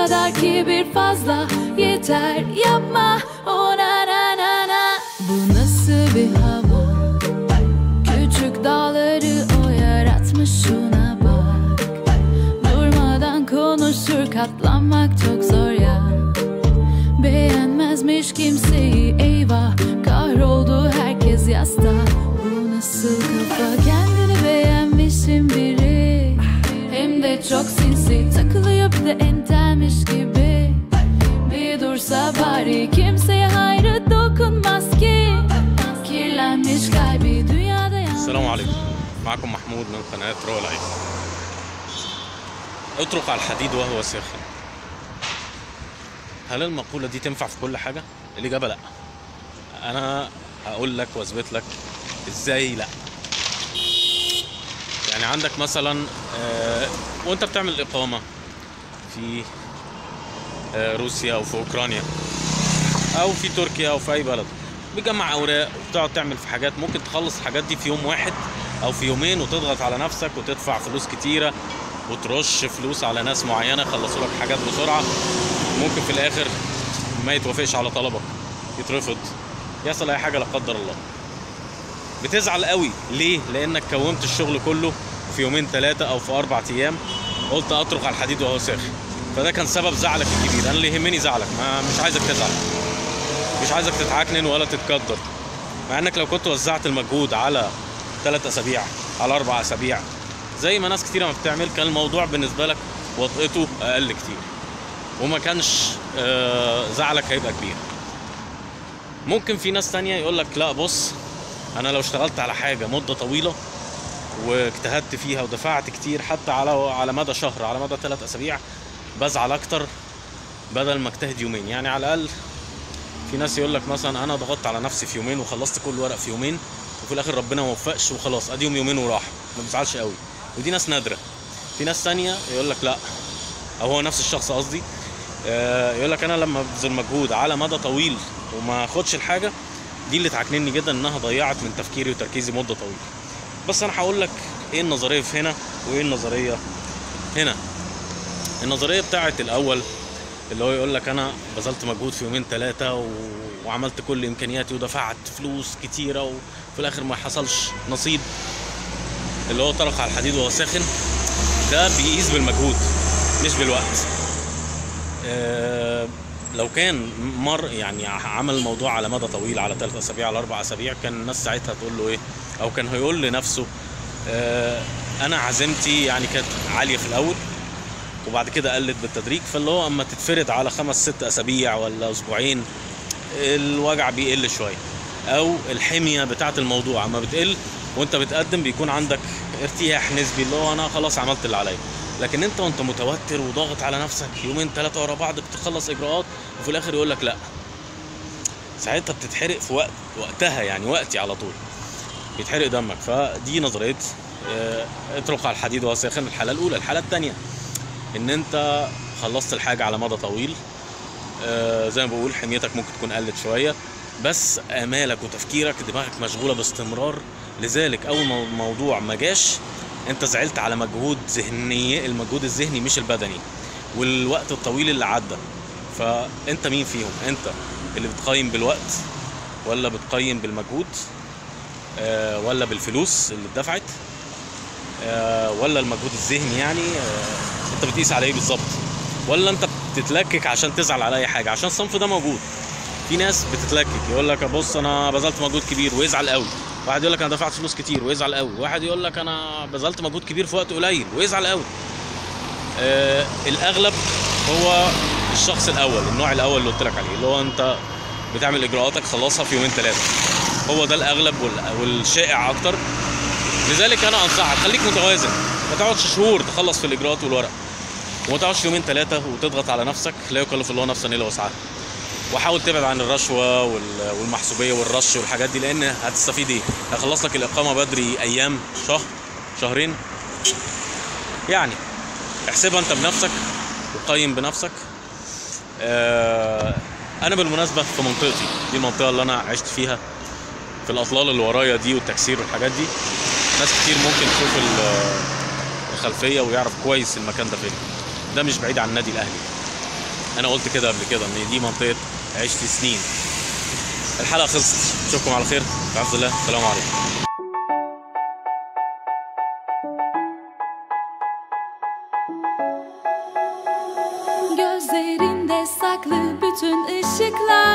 kadar kibir fazla Yeter yapma ona na na na Bu nasıl bir hava Küçük dağları o yaratmış şuna bak Durmadan konuşur katlanmak çok zor ya Beğenmezmiş kimseyi eyvah Kahroldu herkes yasta Bu nasıl kafa kendini beğenmişim biri Hem de çok sinsi takılıyor bir de entelmiş gibi Bir dursa bari kimseye hayrı dokunmaz ki Kirlenmiş kalbi dünyada yalnız السلام عليكم معكم محمود من قناة رو لايف اطرق على الحديد وهو ساخن هل المقولة دي تنفع في كل حاجة؟ الإجابة لأ أنا هقول لك وأثبت لك إزاي لأ يعني عندك مثلا آه، وأنت بتعمل إقامة في آه، روسيا أو في أوكرانيا أو في تركيا أو في أي بلد بتجمع أوراق وبتقعد تعمل في حاجات ممكن تخلص الحاجات دي في يوم واحد أو في يومين وتضغط على نفسك وتدفع فلوس كتيرة وترش فلوس على ناس معينة يخلصوا لك حاجات بسرعة ممكن في الآخر ما يتوافقش على طلبك يترفض يحصل أي حاجة لا قدر الله بتزعل قوي ليه؟ لأنك كومت الشغل كله في يومين ثلاثة أو في أربع أيام قلت أطرق على الحديد وهو ساخن فده كان سبب زعلك الكبير أنا اللي يهمني زعلك ما مش عايزك تزعل مش عايزك تتعكنن ولا تتقدر مع انك لو كنت وزعت المجهود على ثلاث اسابيع على اربع اسابيع زي ما ناس كتيره ما بتعمل كان الموضوع بالنسبه لك وطئته اقل كتير وما كانش آه، زعلك هيبقى كبير ممكن في ناس تانية يقول لك لا بص انا لو اشتغلت على حاجه مده طويله واجتهدت فيها ودفعت كتير حتى على على مدى شهر على مدى ثلاث اسابيع بزعل اكتر بدل ما اجتهد يومين يعني على الاقل في ناس يقول لك مثلا انا ضغطت على نفسي في يومين وخلصت كل ورق في يومين وفي الاخر ربنا ما وفقش وخلاص اديهم يومين وراح ما بزعلش قوي ودي ناس نادره في ناس تانية يقول لك لا او هو نفس الشخص قصدي آه، يقول لك انا لما ببذل مجهود على مدى طويل وما اخدش الحاجه دي اللي تعكنني جدا انها ضيعت من تفكيري وتركيزي مده طويله بس انا هقول لك ايه النظريه في هنا وايه النظريه هنا النظريه بتاعت الاول اللي هو يقول لك انا بذلت مجهود في يومين ثلاثه و... وعملت كل امكانياتي ودفعت فلوس كتيره وفي الاخر ما حصلش نصيب اللي هو طرق على الحديد وهو ساخن ده بيقيس بالمجهود مش بالوقت آه لو كان مر يعني عمل الموضوع على مدى طويل على ثلاث اسابيع على اربع اسابيع كان الناس ساعتها تقول له ايه او كان هيقول لنفسه آه انا عزيمتي يعني كانت عاليه في الاول وبعد كده قلت بالتدريج فاللي هو اما تتفرد على خمس ست اسابيع ولا اسبوعين الوجع بيقل شويه او الحميه بتاعه الموضوع اما بتقل وانت بتقدم بيكون عندك ارتياح نسبي اللي هو انا خلاص عملت اللي عليا لكن انت وانت متوتر وضاغط على نفسك يومين ثلاثه ورا بعض بتخلص اجراءات وفي الاخر يقول لك لا ساعتها بتتحرق في وقت وقتها يعني وقتي على طول بيتحرق دمك فدي نظريه اه، اطرق على الحديد وهو ساخن الحاله الاولى الحاله الثانيه ان انت خلصت الحاجه على مدى طويل آه زي ما بقول حميتك ممكن تكون قلت شويه بس امالك وتفكيرك دماغك مشغوله باستمرار لذلك اول ما الموضوع ما جاش انت زعلت على مجهود ذهني المجهود الذهني مش البدني والوقت الطويل اللي عدى فانت مين فيهم انت اللي بتقيم بالوقت ولا بتقيم بالمجهود آه ولا بالفلوس اللي اتدفعت آه ولا المجهود الذهني يعني آه انت بتقيس على ايه بالظبط ولا انت بتتلكك عشان تزعل على اي حاجه عشان الصنف ده موجود في ناس بتتلكك يقول لك بص انا بذلت مجهود كبير ويزعل قوي واحد يقول لك انا دفعت فلوس كتير ويزعل قوي واحد يقول لك انا بذلت مجهود كبير في وقت قليل ويزعل قوي آه الاغلب هو الشخص الاول النوع الاول اللي قلت لك عليه اللي هو انت بتعمل اجراءاتك خلصها في يومين ثلاثه هو ده الاغلب وال- والشائع اكتر لذلك انا انصحك خليك متوازن ما تقعدش شهور تخلص في الاجراءات والورق وما تقعدش يومين ثلاثه وتضغط على نفسك لا يكلف الله نفسا الا وسعها وحاول تبعد عن الرشوه وال- والمحسوبيه والرش والحاجات دي لان هتستفيد ايه هيخلص لك الاقامه بدري ايام شهر شهرين يعني احسبها انت بنفسك وقيم بنفسك آه انا بالمناسبه في منطقتي دي المنطقه اللي انا عشت فيها في الاطلال اللي ورايا دي والتكسير والحاجات دي ناس كتير ممكن تشوف ال- الخلفيه ويعرف كويس المكان ده فين ده مش بعيد عن النادي الاهلي انا قلت كده قبل كده ان دي منطقه عشت سنين الحلقه خلصت اشوفكم على خير في عز الله السلام عليكم Gözlerinde saklı bütün ışıklar